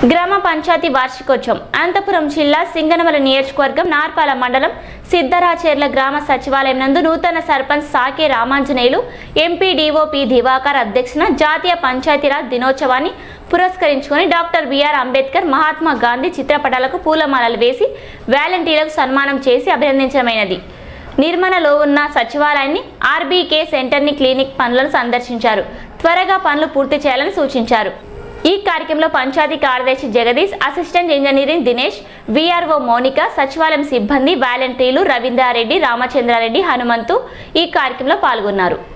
గ్రామ పంచాయతీ వార్షికోత్సవం అనంతపురం జిల్లా సింగనమల నియోజకవర్గం నార్పాల మండలం సిద్ధరాచేర్ల గ్రామ సచివాలయం నందు నూతన సర్పంచ్ సాకే రామాంజనేయులు ఎంపీడీఓ పి దివాకర్ అధ్యక్షన జాతీయ పంచాయతీరాజ్ దినోత్సవాన్ని పురస్కరించుకొని డాక్టర్ బిఆర్ అంబేద్కర్ మహాత్మా గాంధీ చిత్రపటాలకు పూలమాలలు వేసి వాలంటీర్లకు సన్మానం చేసి అభినందించడమైనది నిర్మలలో ఉన్న సచివాలయాన్ని ఆర్బీకే సెంటర్ని క్లినిక్ పనులను సందర్శించారు త్వరగా పనులు పూర్తి చేయాలని సూచించారు ఈ కార్యక్రమంలో పంచాయతీ కార్యదర్శి Jagadish assistant engineering Dinesh VRO Mounika సచివాలయం సిబ్బంది వాలంటీర్లు రవీంద్రారెడ్డి రామచంద్రారెడ్డి హనుమంతు ఈ కార్యక్రమంలో పాల్గొన్నారు